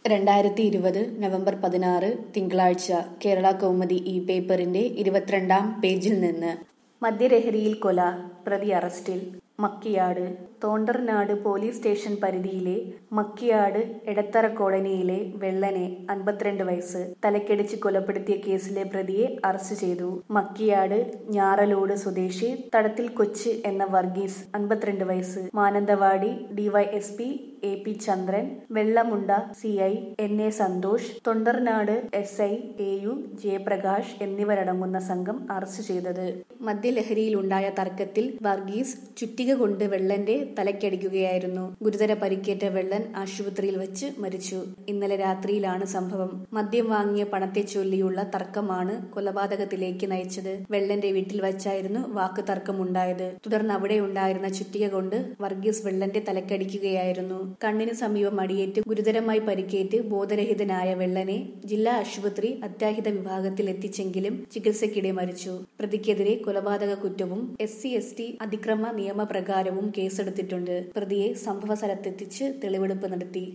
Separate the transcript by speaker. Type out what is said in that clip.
Speaker 1: രണ്ടായിരത്തി ഇരുപത് നവംബർ പതിനാറ് തിങ്കളാഴ്ച കേരള കൗമുദി ഈ പേപ്പറിന്റെ ഇരുപത്തിരണ്ടാം പേജിൽ നിന്ന് മദ്യലഹരിയിൽ കൊല പ്രതി അറസ്റ്റിൽ മക്കിയാട് തോണ്ടർനാട് പോലീസ് സ്റ്റേഷൻ പരിധിയിലെ മക്കിയാട് എടത്തറ കോളനിയിലെ വെള്ളനെ അൻപത്തിരണ്ട് വയസ്സ് തലക്കടിച്ച് കൊലപ്പെടുത്തിയ കേസിലെ പ്രതിയെ അറസ്റ്റ് ചെയ്തു മക്കിയാട് ഞാറലോട് സ്വദേശി തടത്തിൽ കൊച്ച് എന്ന വർഗീസ് അൻപത്തിരണ്ട് വയസ്സ് Mananthavady D Y S P A P Chandran Vellamunda C I N A Santhosh Thondarnad S I A U Jayaprakash എന്നിവരടങ്ങുന്ന സംഘം അറസ്റ്റ് ചെയ്തത് മദ്യലഹരിയിലുണ്ടായ തർക്കത്തിൽ വർഗീസ് ചുറ്റിക കൊണ്ട് വെള്ളന്റെ തലക്കടിക്കുകയായിരുന്നു ഗുരുതര പരിക്കേറ്റ വെള്ളൻ ആശുപത്രിയിൽ വെച്ച് മരിച്ചു ഇന്നലെ രാത്രിയിലാണ് സംഭവം മദ്യം വാങ്ങിയ പണത്തെ ചൊല്ലിയുള്ള തർക്കമാണ് കൊലപാതകത്തിലേക്ക് നയിച്ചത് വെള്ളന്റെ വീട്ടിൽ വച്ചായിരുന്നു വാക്ക് തർക്കമുണ്ടായത് തുടർന്ന് അവിടെ ഉണ്ടായിരുന്ന ചുറ്റിക കൊണ്ട് വർഗീസ് വെള്ളന്റെ തലക്കടിക്കുകയായിരുന്നു കണ്ണിന് സമീപം അടിയേറ്റ് ഗുരുതരമായി പരിക്കേറ്റ് ബോധരഹിതനായ വെള്ളനെ ജില്ലാ ആശുപത്രി അത്യാഹിത വിഭാഗത്തിൽ എത്തിച്ചെങ്കിലും ചികിത്സയ്ക്കിടെ മരിച്ചു പ്രതിക്കെതിരെ കൊലപാതക കുറ്റവും എസ് സി എസ് ടി അതിക്രമ നിയമപ്രകാരവും കേസെടുത്തിട്ടുണ്ട് പ്രതിയെ സംഭവ സ്ഥലത്തെത്തിച്ച് തെളിവെടുപ്പ് നടത്തി